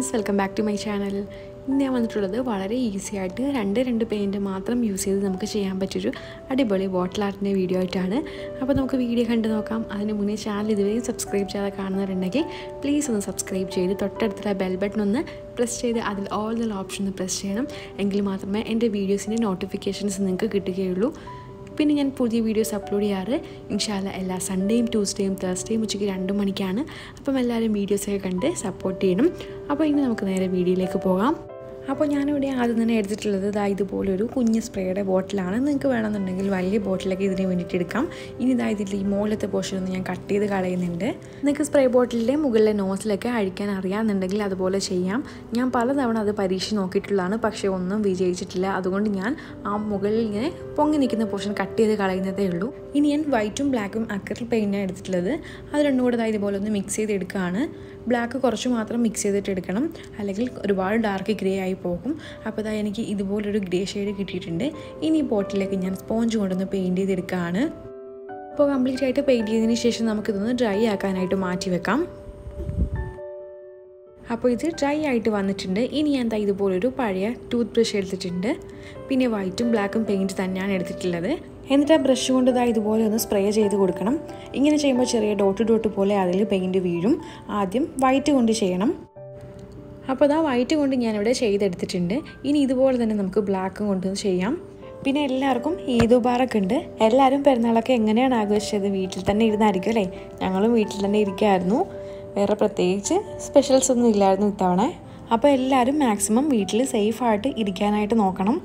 Friends welcome back to my channel ഇന്ന് ഞാൻ വന്നിട്ടുള്ളത് വളരെ ഈസി ആയിട്ട് രണ്ട് രണ്ട് പെയിൻറ്റ് മാത്രം യൂസ് ചെയ്ത് നമുക്ക് ചെയ്യാൻ പറ്റിയൊരു അടിപൊളി ബോട്ടിൽ ആർട്ടിൻ്റെ വീഡിയോ ആയിട്ടാണ് അപ്പോൾ നമുക്ക് വീഡിയോ കണ്ടു നോക്കാം അതിന് മുന്നേ ചാനൽ ഇതുവരെ സബ്സ്ക്രൈബ് ചെയ്യാതെ കാണുന്നവരുണ്ടെങ്കിൽ പ്ലീസ് ഒന്ന് സബ്സ്ക്രൈബ് ചെയ്ത് തൊട്ടടുത്തുള്ള ബെൽ ബട്ടൺ ഒന്ന് പ്രസ് ചെയ്ത് അതിൽ ഓൾ ദ ഓപ്ഷൻ ഒന്ന് പ്രസ് ചെയ്യണം എങ്കിൽ മാത്രമേ എൻ്റെ വീഡിയോസിൻ്റെ നോട്ടിഫിക്കേഷൻസ് നിങ്ങൾക്ക് കിട്ടുകയുള്ളൂ പിന്നെ ഞാൻ പുതിയ വീഡിയോസ് അപ്ലോഡ് ചെയ്യാറ് ഇൻഷാല്ല എല്ലാ സൺഡേയും ട്യൂസ്ഡേയും തേഴ്സ്ഡേയും ഉച്ചയ്ക്ക് രണ്ട് മണിക്കാണ് അപ്പം എല്ലാവരും വീഡിയോസൊക്കെ കണ്ട് സപ്പോർട്ട് ചെയ്യണം അപ്പോൾ ഇനി നമുക്ക് നേരെ വീഡിയോയിലേക്ക് പോകാം അപ്പോൾ ഞാനിവിടെ ആദ്യം തന്നെ എടുത്തിട്ടുള്ളത് ഇതാ ഇതുപോലൊരു കുഞ്ഞ് സ്പ്രേയുടെ ബോട്ടിലാണ് നിങ്ങൾക്ക് വേണമെന്നുണ്ടെങ്കിൽ വലിയ ബോട്ടിലൊക്കെ ഇതിന് വേണ്ടിയിട്ട് എടുക്കാം ഇനി ഇതാ ഇതിൽ ഈ മുകളിലത്തെ പോർഷൻ ഒന്ന് ഞാൻ കട്ട് ചെയ്ത് കളയുന്നുണ്ട് നിങ്ങൾക്ക് സ്പ്രേ ബോട്ടിലിൻ്റെ മുകളിലെ നോസിലൊക്കെ അഴിക്കാൻ അറിയാമെന്നുണ്ടെങ്കിൽ അതുപോലെ ചെയ്യാം ഞാൻ പലതവണ അത് പരീക്ഷ നോക്കിയിട്ടുള്ളതാണ് പക്ഷേ ഒന്നും വിജയിച്ചിട്ടില്ല അതുകൊണ്ട് ഞാൻ ആ മുകളിൽ ഇങ്ങനെ പൊങ്ങി നിൽക്കുന്ന പോർഷൻ കട്ട് ചെയ്ത് കളയുന്നതേ ഉള്ളൂ ഇനി ഞാൻ വൈറ്റും ബ്ലാക്കും അക്രൽ പെയിൻ്റാണ് എടുത്തിട്ടുള്ളത് അത് രണ്ടും കൂടെ ഇതാ ഇതുപോലെ ഒന്ന് മിക്സ് ചെയ്ത് എടുക്കുകയാണ് ബ്ലാക്ക് കുറച്ച് മാത്രം മിക്സ് ചെയ്തിട്ട് എടുക്കണം അല്ലെങ്കിൽ ഒരുപാട് ഡാർക്ക് ഗ്രേ ആയി പോകും അപ്പോൾ ഇതാ എനിക്ക് ഇതുപോലൊരു ഗ്രേ ഷെയ്ഡ് കിട്ടിയിട്ടുണ്ട് ഇനി ഈ ബോട്ടിലേക്ക് ഞാൻ സ്പോഞ്ച് കൊണ്ടൊന്ന് പെയിൻറ്റ് ചെയ്തെടുക്കുകയാണ് അപ്പോൾ കംപ്ലീറ്റ് ആയിട്ട് പെയിൻറ്റ് ചെയ്തതിന് ശേഷം നമുക്കിതൊന്ന് ഡ്രൈ ആക്കാനായിട്ട് മാറ്റി വെക്കാം അപ്പോൾ ഇത് ഡ്രൈ ആയിട്ട് വന്നിട്ടുണ്ട് ഇനി ഞാൻ ദാ ഇതുപോലൊരു പഴയ ടൂത്ത് ബ്രഷ് എടുത്തിട്ടുണ്ട് പിന്നെ വൈറ്റും ബ്ലാക്കും പെയിൻറ്റ് തന്നെയാണ് എടുത്തിട്ടുള്ളത് എന്നിട്ട് ആ ബ്രഷ് കൊണ്ട് ഇതാ ഇതുപോലെ ഒന്ന് സ്പ്രേ ചെയ്ത് കൊടുക്കണം ഇങ്ങനെ ചെയ്യുമ്പോൾ ചെറിയ ഡോട്ട് ഡോട്ട് പോലെ അതിൽ പെയിൻറ്റ് വീഴും ആദ്യം വൈറ്റ് കൊണ്ട് ചെയ്യണം അപ്പോൾ അതാ വൈറ്റ് കൊണ്ട് ഞാനിവിടെ ചെയ്തെടുത്തിട്ടുണ്ട് ഇനി ഇതുപോലെ തന്നെ നമുക്ക് ബ്ലാക്കും കൊണ്ട് ചെയ്യാം പിന്നെ എല്ലാവർക്കും ഈദ് മുബാറക്ക് ഉണ്ട് എല്ലാവരും പെരുന്നാളൊക്കെ എങ്ങനെയാണ് ആഘോഷിച്ചത് വീട്ടിൽ തന്നെ ഇരുന്നായിരിക്കും അല്ലേ ഞങ്ങളും വീട്ടിൽ തന്നെ ഇരിക്കുമായിരുന്നു വേറെ പ്രത്യേകിച്ച് സ്പെഷ്യൽസ് ഒന്നും ഇല്ലായിരുന്നു ഇത്തവണ അപ്പോൾ എല്ലാവരും മാക്സിമം വീട്ടിൽ സേഫായിട്ട് ഇരിക്കാനായിട്ട് നോക്കണം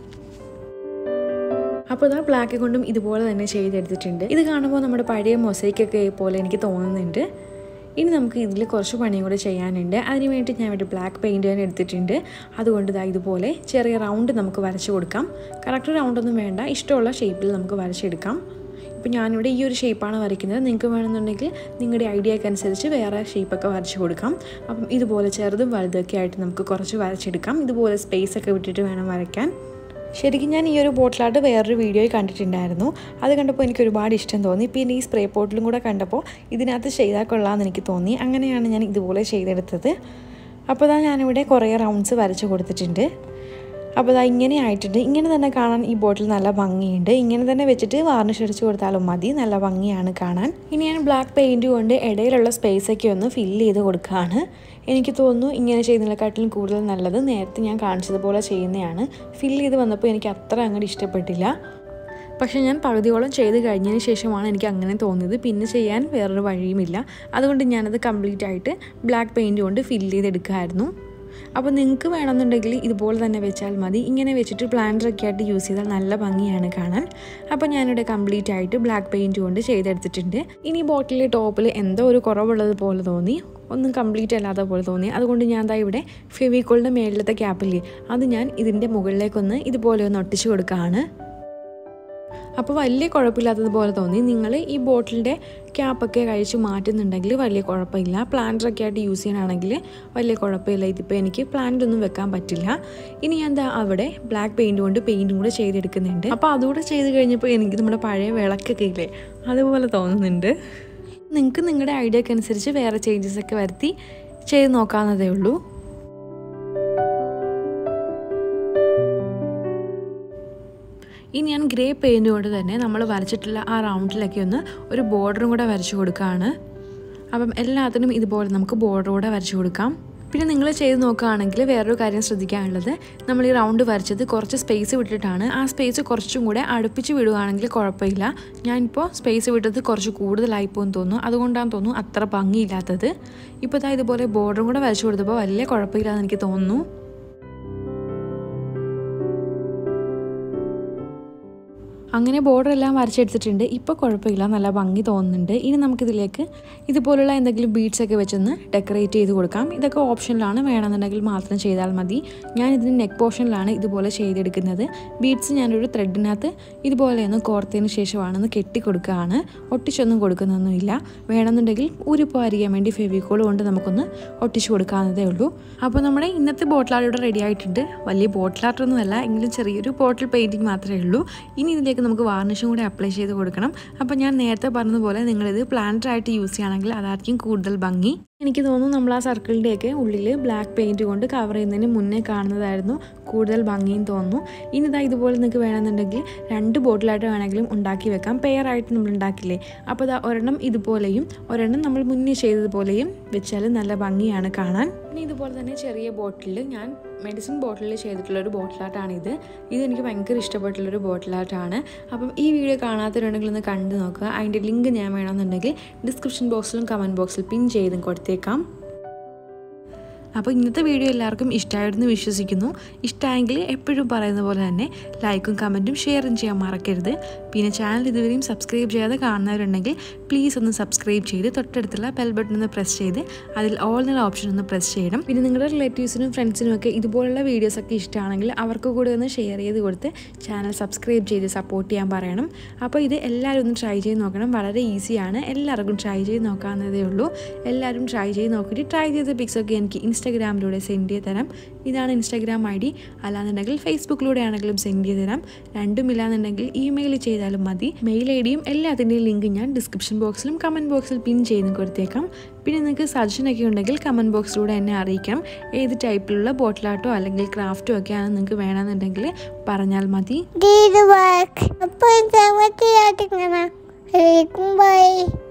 അപ്പോൾ ഇതാ ബ്ലാക്ക് കൊണ്ടും ഇതുപോലെ തന്നെ ചെയ്തെടുത്തിട്ടുണ്ട് ഇത് കാണുമ്പോൾ നമ്മുടെ പഴയ മൊസൈക്കൊക്കെ പോലെ എനിക്ക് തോന്നുന്നുണ്ട് ഇനി നമുക്ക് ഇതിൽ കുറച്ച് പണിയും കൂടെ ചെയ്യാനുണ്ട് അതിന് വേണ്ടി ഞാൻ ഇവിടെ ബ്ലാക്ക് പെയിൻറ്റ് തന്നെ എടുത്തിട്ടുണ്ട് അതുകൊണ്ട് ഇതാ ഇതുപോലെ ചെറിയ റൗണ്ട് നമുക്ക് വരച്ച് കൊടുക്കാം കറക്റ്റ് റൗണ്ടൊന്നും വേണ്ട ഇഷ്ടമുള്ള ഷേപ്പിൽ നമുക്ക് വരച്ചെടുക്കാം ഇപ്പോൾ ഞാനിവിടെ ഈ ഒരു ഷേപ്പാണ് വരയ്ക്കുന്നത് നിങ്ങൾക്ക് വേണമെന്നുണ്ടെങ്കിൽ നിങ്ങളുടെ ഐഡിയക്ക് അനുസരിച്ച് വേറെ ഷേപ്പൊക്കെ വരച്ച് കൊടുക്കാം അപ്പം ഇതുപോലെ ചെറുതും വലുതൊക്കെ ആയിട്ട് നമുക്ക് കുറച്ച് വരച്ചെടുക്കാം ഇതുപോലെ സ്പേസ് ഒക്കെ വിട്ടിട്ട് വേണം വരയ്ക്കാൻ ശരിക്കും ഞാൻ ഈ ഒരു ബോട്ടിലായിട്ട് വേറൊരു വീഡിയോയിൽ കണ്ടിട്ടുണ്ടായിരുന്നു അത് കണ്ടപ്പോൾ എനിക്ക് ഒരുപാട് ഇഷ്ടം തോന്നി പിന്നെ ഈ സ്പ്രേ ബോട്ടിലും കൂടെ കണ്ടപ്പോൾ ഇതിനകത്ത് ചെയ്താൽ കൊള്ളാമെന്ന് എനിക്ക് തോന്നി അങ്ങനെയാണ് ഞാൻ ഇതുപോലെ ചെയ്തെടുത്തത് അപ്പോൾ ഇതാ ഞാനിവിടെ കുറേ റൗണ്ട്സ് വരച്ച് കൊടുത്തിട്ടുണ്ട് അപ്പോൾ ഇതാ ഇങ്ങനെ ആയിട്ടുണ്ട് ഇങ്ങനെ തന്നെ കാണാൻ ഈ ബോട്ടിൽ നല്ല ഭംഗിയുണ്ട് ഇങ്ങനെ തന്നെ വെച്ചിട്ട് വാർണിഷ് അടിച്ച് കൊടുത്താലും മതി നല്ല ഭംഗിയാണ് കാണാൻ ഇനി ഞാൻ ബ്ലാക്ക് പെയിൻറ്റ് കൊണ്ട് ഇടയിലുള്ള സ്പേസൊക്കെ ഒന്ന് ഫില്ല് ചെയ്ത് കൊടുക്കുകയാണ് എനിക്ക് തോന്നുന്നു ഇങ്ങനെ ചെയ്യുന്നതിനെക്കാട്ടിലും കൂടുതൽ നല്ലത് നേരത്തെ ഞാൻ കാണിച്ചതുപോലെ ചെയ്യുന്നതാണ് ഫില്ല് ചെയ്ത് വന്നപ്പോൾ എനിക്ക് അത്ര അങ്ങോട്ട് ഇഷ്ടപ്പെട്ടില്ല പക്ഷേ ഞാൻ പകുതിയോളം ചെയ്ത് കഴിഞ്ഞതിന് ശേഷമാണ് എനിക്ക് അങ്ങനെ തോന്നിയത് പിന്നെ ചെയ്യാൻ വേറൊരു വഴിയുമില്ല അതുകൊണ്ട് ഞാനത് കംപ്ലീറ്റ് ആയിട്ട് ബ്ലാക്ക് പെയിൻറ്റ് കൊണ്ട് ഫില്ല് ചെയ്തെടുക്കുമായിരുന്നു അപ്പോൾ നിങ്ങൾക്ക് വേണമെന്നുണ്ടെങ്കിൽ ഇതുപോലെ തന്നെ വെച്ചാൽ മതി ഇങ്ങനെ വെച്ചിട്ട് പ്ലാന്ററൊക്കെ ആയിട്ട് യൂസ് ചെയ്താൽ നല്ല ഭംഗിയാണ് കാണാൻ അപ്പോൾ ഞാനിവിടെ കംപ്ലീറ്റ് ആയിട്ട് ബ്ലാക്ക് പെയിൻറ്റ് കൊണ്ട് ചെയ്തെടുത്തിട്ടുണ്ട് ഇനി ബോട്ടിലെ ടോപ്പിൽ എന്തോ ഒരു കുറവുള്ളത് പോലെ തോന്നി ഒന്നും കംപ്ലീറ്റ് അല്ലാത്ത പോലെ തോന്നി അതുകൊണ്ട് ഞാൻ ദാ ഇവിടെ ഫെവിക്കോളിൻ്റെ മേളിലത്തെ ക്യാപ്പില്ലേ അത് ഞാൻ ഇതിൻ്റെ മുകളിലേക്കൊന്ന് ഇതുപോലെ ഒന്ന് ഒട്ടിച്ചു കൊടുക്കുകയാണ് അപ്പോൾ വലിയ കുഴപ്പമില്ലാത്തതുപോലെ തോന്നി നിങ്ങൾ ഈ ബോട്ടിലിൻ്റെ ക്യാപ്പൊക്കെ കഴിച്ച് മാറ്റുന്നുണ്ടെങ്കിൽ വലിയ കുഴപ്പമില്ല പ്ലാന്ററൊക്കെ ആയിട്ട് യൂസ് ചെയ്യാനാണെങ്കിൽ വലിയ കുഴപ്പമില്ല ഇതിപ്പോൾ എനിക്ക് പ്ലാന്റ് ഒന്നും വെക്കാൻ പറ്റില്ല ഇനി ഞാൻ എന്താ അവിടെ ബ്ലാക്ക് പെയിൻറ്റ് കൊണ്ട് പെയിൻറ്റും കൂടെ ചെയ്തെടുക്കുന്നുണ്ട് അപ്പോൾ അതുകൂടെ ചെയ്ത് കഴിഞ്ഞപ്പോൾ എനിക്ക് നമ്മുടെ പഴയ വിളക്കൊക്കെ ഇല്ലേ അതുപോലെ തോന്നുന്നുണ്ട് നിങ്ങൾക്ക് നിങ്ങളുടെ ഐഡിയക്ക് അനുസരിച്ച് വേറെ ചേഞ്ചസ് ഒക്കെ വരുത്തി ചെയ്ത് നോക്കാവുന്നതേ ഉള്ളൂ ഇനി ഞാൻ ഗ്രേ പെയിൻറ്റ് കൊണ്ട് തന്നെ നമ്മൾ വരച്ചിട്ടുള്ള ആ റൗണ്ടിലൊക്കെ ഒന്ന് ഒരു ബോർഡറും കൂടെ വരച്ചു കൊടുക്കുകയാണ് അപ്പം എല്ലാത്തിനും ഇതുപോലെ നമുക്ക് ബോർഡർ കൂടെ വരച്ചു കൊടുക്കാം പിന്നെ നിങ്ങൾ ചെയ്ത് നോക്കുകയാണെങ്കിൽ വേറൊരു കാര്യം ശ്രദ്ധിക്കാനുള്ളത് നമ്മൾ ഈ റൗണ്ട് വരച്ചത് കുറച്ച് സ്പേസ് വിട്ടിട്ടാണ് ആ സ്പേസ് കുറച്ചും കൂടെ അടുപ്പിച്ച് വിടുകയാണെങ്കിൽ കുഴപ്പമില്ല ഞാനിപ്പോൾ സ്പേസ് വിട്ടത് കുറച്ച് കൂടുതലായിപ്പോന്ന് തോന്നുന്നു അതുകൊണ്ടാണ് തോന്നുന്നു അത്ര ഭംഗിയില്ലാത്തത് ഇപ്പോൾ ഇതാ ഇതുപോലെ ബോർഡറും കൂടെ വരച്ചു കൊടുത്തപ്പോൾ വലിയ കുഴപ്പമില്ലാന്ന് എനിക്ക് തോന്നുന്നു അങ്ങനെ ബോർഡർ എല്ലാം വരച്ചെടുത്തിട്ടുണ്ട് ഇപ്പോൾ കുഴപ്പമില്ല നല്ല ഭംഗി തോന്നുന്നുണ്ട് ഇനി നമുക്കിതിലേക്ക് ഇതുപോലുള്ള എന്തെങ്കിലും ബീഡ്സ് ഒക്കെ വെച്ചൊന്ന് ഡെക്കറേറ്റ് ചെയ്ത് കൊടുക്കാം ഇതൊക്കെ ഓപ്ഷനിലാണ് വേണമെന്നുണ്ടെങ്കിൽ മാത്രം ചെയ്താൽ മതി ഞാൻ ഇതിന് നെക്ക് പോർഷനിലാണ് ഇതുപോലെ ചെയ്തെടുക്കുന്നത് ബീഡ്സ് ഞാനൊരു ത്രെഡിനകത്ത് ഇതുപോലെ ഒന്ന് കോർത്തതിന് ശേഷമാണെന്ന് കെട്ടിക്കൊടുക്കുകയാണ് ഒട്ടിച്ചൊന്നും കൊടുക്കുന്നൊന്നുമില്ല വേണമെന്നുണ്ടെങ്കിൽ ഊരിപ്പോൾ അരിയാൻ വേണ്ടി ഫെവിക്കോൾ കൊണ്ട് നമുക്കൊന്ന് ഒട്ടിച്ചു കൊടുക്കാവുന്നതേ ഉള്ളൂ അപ്പോൾ നമ്മുടെ ഇന്നത്തെ ബോട്ടിൽ ആർട്ട് ഇവിടെ റെഡി ആയിട്ടുണ്ട് വലിയ ബോട്ടിൽ ആർട്ടൊന്നുമല്ല എങ്കിലും ചെറിയൊരു ബോട്ടിൽ പെയിൻറ്റിങ് മാത്രമേ ഉള്ളൂ ഇനി ഇതിലേക്ക് നമുക്ക് വാർണിഷും കൂടി അപ്ലൈ ചെയ്ത് കൊടുക്കണം അപ്പോൾ ഞാൻ നേരത്തെ പറഞ്ഞതുപോലെ നിങ്ങളിത് പ്ലാന്ററായിട്ട് യൂസ് ചെയ്യുകയാണെങ്കിൽ അതായിരിക്കും കൂടുതൽ ഭംഗി എനിക്ക് തോന്നുന്നു നമ്മൾ ആ സർക്കിളിൻ്റെയൊക്കെ ഉള്ളിൽ ബ്ലാക്ക് പെയിൻറ്റ് കൊണ്ട് കവർ ചെയ്യുന്നതിന് മുന്നേ കാണുന്നതായിരുന്നു കൂടുതൽ ഭംഗിയും തോന്നുന്നു ഇനി ഇതാ ഇതുപോലെ നിങ്ങൾക്ക് വേണമെന്നുണ്ടെങ്കിൽ രണ്ട് ബോട്ടിലായിട്ട് വേണമെങ്കിലും ഉണ്ടാക്കി വെക്കാം പെയറായിട്ട് നമ്മൾ ഉണ്ടാക്കില്ലേ അപ്പോൾ ഇതാ ഒരെണ്ണം ഇതുപോലെയും ഒരെണ്ണം നമ്മൾ മുന്നേ ചെയ്തതുപോലെയും വെച്ചാൽ നല്ല ഭംഗിയാണ് കാണാൻ പിന്നെ ഇതുപോലെ തന്നെ ചെറിയ ബോട്ടിൽ ഞാൻ മെഡിസിൻ ബോട്ടിലിൽ ചെയ്തിട്ടുള്ളൊരു ബോട്ടിലാട്ടാണിത് ഇത് എനിക്ക് ഭയങ്കര ഇഷ്ടപ്പെട്ടുള്ളൊരു ബോട്ടിലാട്ടാണ് അപ്പം ഈ വീഡിയോ കാണാത്തവരുണ്ടെങ്കിൽ ഒന്ന് കണ്ടു നോക്കുക അതിൻ്റെ ലിങ്ക് ഞാൻ വേണമെന്നുണ്ടെങ്കിൽ ഡിസ്ക്രിപ്ഷൻ ബോക്സിലും കമൻറ്റ് ബോക്സിൽ പിൻ ചെയ്തും കൊടുത്തേക്കാം അപ്പോൾ ഇന്നത്തെ വീഡിയോ എല്ലാവർക്കും ഇഷ്ടമായിരുന്നു വിശ്വസിക്കുന്നു ഇഷ്ടമായെങ്കിൽ എപ്പോഴും പറയുന്ന പോലെ തന്നെ ലൈക്കും കമൻറ്റും ഷെയറും ചെയ്യാൻ മറക്കരുത് പിന്നെ ചാനൽ ഇതുവരെയും സബ്സ്ക്രൈബ് ചെയ്യാതെ കാണുന്നവരുണ്ടെങ്കിൽ പ്ലീസ് ഒന്ന് സബ്സ്ക്രൈബ് ചെയ്ത് തൊട്ടടുത്തുള്ള ബെൽ ബട്ടൺ ഒന്ന് പ്രസ് ചെയ്ത് അതിൽ ഓൾ എന്നുള്ള ഓപ്ഷൻ ഒന്ന് പ്രസ് ചെയ്യണം പിന്നെ നിങ്ങളുടെ റിലേറ്റീവ്സിനും ഫ്രണ്ട്സിനും ഒക്കെ ഇതുപോലുള്ള വീഡിയോസൊക്കെ ഇഷ്ടമാണെങ്കിൽ അവർക്ക് കൂടി ഒന്ന് ഷെയർ ചെയ്ത് കൊടുത്ത് ചാനൽ സബ്സ്ക്രൈബ് ചെയ്ത് സപ്പോർട്ട് ചെയ്യാൻ പറയണം അപ്പോൾ ഇത് എല്ലാവരും ഒന്ന് ട്രൈ ചെയ്ത് നോക്കണം വളരെ ഈസിയാണ് എല്ലാവർക്കും ട്രൈ ചെയ്ത് നോക്കാവുന്നതേ ഉള്ളൂ എല്ലാവരും ട്രൈ ചെയ്ത് നോക്കിയിട്ട് ട്രൈ ചെയ്ത പിക്സൊക്കെ എനിക്ക് ഇൻസ്റ്റാഗ്രാമിലൂടെ സെൻഡ് ചെയ്ത് തരാം ഇതാണ് ഇൻസ്റ്റാഗ്രാം ഐ ഡി അല്ലാന്നുണ്ടെങ്കിൽ ഫേസ്ബുക്കിലൂടെ ആണെങ്കിലും സെൻഡ് ചെയ്ത് തരാം രണ്ടും ഇല്ലാന്നുണ്ടെങ്കിൽ ഇമെയിൽ ചെയ്താലും മതി മെയിൽ ഐ ഡിയും എല്ലാത്തിൻ്റെയും ലിങ്ക് ഞാൻ ഡിസ്ക്രിപ്ഷൻ ബോക്സിലും കമൻറ്റ് ബോക്സിൽ പിൻ ചെയ്ത് കൊടുത്തേക്കാം പിന്നെ നിങ്ങൾക്ക് സജഷനൊക്കെ ഉണ്ടെങ്കിൽ കമൻറ്റ് ബോക്സിലൂടെ എന്നെ അറിയിക്കാം ഏത് ടൈപ്പിലുള്ള ബോട്ടിലാട്ടോ അല്ലെങ്കിൽ ക്രാഫ്റ്റോ ഒക്കെയാണ് നിങ്ങൾക്ക് വേണമെന്നുണ്ടെങ്കിൽ പറഞ്ഞാൽ മതി Did work. അപ്പോൾ സമയത്ത് ബൈ